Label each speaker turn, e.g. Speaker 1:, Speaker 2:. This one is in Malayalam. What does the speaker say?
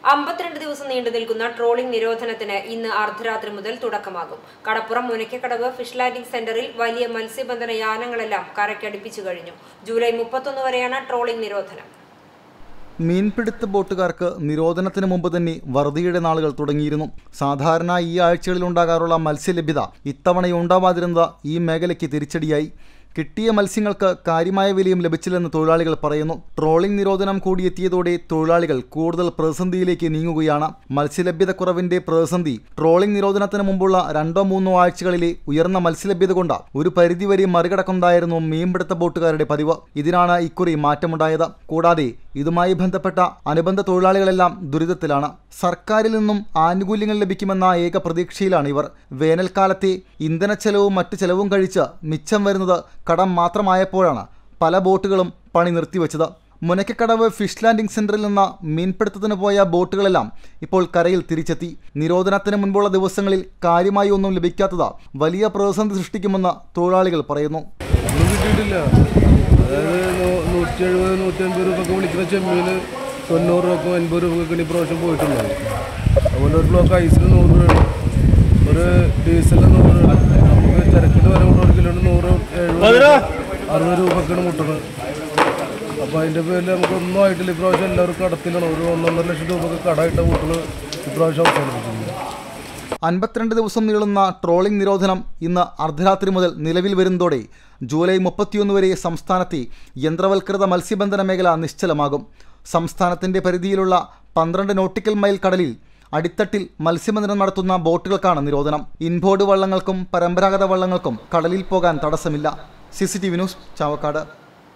Speaker 1: അമ്പത്തിരണ്ട് ദിവസം നീണ്ടു നിൽക്കുന്ന ട്രോളിംഗ് നിരോധനത്തിന് ഇന്ന് അർദ്ധരാത്രി മുതൽ തുടക്കമാകും കടപ്പുറം മുനയ്ക്കക്കടവ് ഫിഷ് ലാൻഡിംഗ് സെന്ററിൽ വലിയ മത്സ്യബന്ധന യാനങ്ങളെല്ലാം കരയ്ക്കടുപ്പിച്ചു കഴിഞ്ഞു ജൂലൈ മുപ്പത്തൊന്ന് വരെയാണ് ട്രോളിംഗ് നിരോധനം
Speaker 2: മീൻപിടുത്ത ബോട്ടുകാർക്ക് നിരോധനത്തിന് മുമ്പ് തന്നെ വറുതിയുടെ നാളുകൾ തുടങ്ങിയിരുന്നു സാധാരണ ഈ ആഴ്ചകളിൽ ഉണ്ടാകാറുള്ള മത്സ്യലഭ്യത ഇത്തവണയുണ്ടാവാതിരുന്നത് ഈ മേഖലയ്ക്ക് തിരിച്ചടിയായി കിട്ടിയ മത്സ്യങ്ങൾക്ക് കാര്യമായ വിലയും ലഭിച്ചില്ലെന്ന് തൊഴിലാളികൾ പറയുന്നു ട്രോളിംഗ് നിരോധനം കൂടിയെത്തിയതോടെ തൊഴിലാളികൾ കൂടുതൽ പ്രതിസന്ധിയിലേക്ക് നീങ്ങുകയാണ് മത്സ്യലഭ്യത കുറവിന്റെ പ്രതിസന്ധി ട്രോളിംഗ് നിരോധനത്തിന് മുമ്പുള്ള രണ്ടോ മൂന്നോ ആഴ്ചകളിലെ ഉയർന്ന മത്സ്യലഭ്യത കൊണ്ട് ഒരു പരിധിവരെ മറികടക്കുന്നതായിരുന്നു മീൻപിടുത്ത ബോട്ടുകാരുടെ പതിവ് ഇതിനാണ് ഇക്കുറി മാറ്റമുണ്ടായത് കൂടാതെ ഇതുമായി ബന്ധപ്പെട്ട അനുബന്ധ തൊഴിലാളികളെല്ലാം ദുരിതത്തിലാണ് സർക്കാരിൽ നിന്നും ആനുകൂല്യങ്ങൾ ലഭിക്കുമെന്ന ഏക പ്രതീക്ഷയിലാണ് ഇവർ വേനൽക്കാലത്തെ ഇന്ധന ചെലവും മറ്റു ചെലവും കഴിച്ച് മിച്ചം വരുന്നത് കടം മാത്രമായപ്പോഴാണ് പല ബോട്ടുകളും പണി നിർത്തിവെച്ചത് മുനക്കക്കടവ് ഫിഷ് ലാൻഡിംഗ് സെന്ററിൽ നിന്ന് മീൻപിടുത്തത്തിന് പോയ ബോട്ടുകളെല്ലാം ഇപ്പോൾ കരയിൽ തിരിച്ചെത്തി നിരോധനത്തിന് മുൻപുള്ള ദിവസങ്ങളിൽ കാര്യമായി ഒന്നും ലഭിക്കാത്തത് വലിയ പ്രതിസന്ധി സൃഷ്ടിക്കുമെന്ന് തൊഴിലാളികൾ പറയുന്നു
Speaker 3: ഒന്നും കിട്ടിയിട്ടില്ല അതായത് നൂ- നൂറ്റി എഴുപത് നൂറ്റി അൻപത് രൂപക്ക് വിളിക്കുന്ന ചെമ്മീൻ തൊണ്ണൂറ് രൂപക്കും എൺപത് രൂപക്കൊക്കെ ഈ പ്രാവശ്യം പോയിട്ടുണ്ടാവും അതുപോലെ ഒരു ബ്ലോക്ക് ഐസിന് നൂറ് രൂപ ഒരു ഡീസലിന് നൂറ് രൂപ നമുക്ക് ചരക്കിന് വരെ ഒരു കിലോന് നൂറ് എഴുപത് അറുപത് രൂപക്കാണ് മുട്ടുന്നത് അപ്പോൾ അതിൻ്റെ പേരിൽ നമുക്കൊന്നും ആയിട്ടില്ല ഇപ്രാവശ്യം എല്ലാവർക്കും കടത്തിലാണ് ഒരു ഒന്നൊന്നര ലക്ഷം രൂപക്ക് കടമായിട്ട വീട്ടിൽ ഇപ്രാവശ്യം അവസാനിപ്പിച്ചിട്ടുണ്ട്
Speaker 2: അൻപത്തിരണ്ട് ദിവസം നീളുന്ന ട്രോളിംഗ് നിരോധനം ഇന്ന് അർദ്ധരാത്രി മുതൽ നിലവിൽ വരുന്നതോടെ ജൂലൈ മുപ്പത്തിയൊന്ന് വരെ സംസ്ഥാനത്തെ യന്ത്രവൽകൃത മത്സ്യബന്ധന മേഖല നിശ്ചലമാകും സംസ്ഥാനത്തിൻ്റെ പരിധിയിലുള്ള പന്ത്രണ്ട് നോട്ടിക്കൽ മൈൽ കടലിൽ അടിത്തട്ടിൽ മത്സ്യബന്ധനം നടത്തുന്ന ബോട്ടുകൾക്കാണ് നിരോധനം ഇൻബോർഡ് വള്ളങ്ങൾക്കും പരമ്പരാഗത വള്ളങ്ങൾക്കും കടലിൽ പോകാൻ തടസ്സമില്ല C C T V news Chavakkad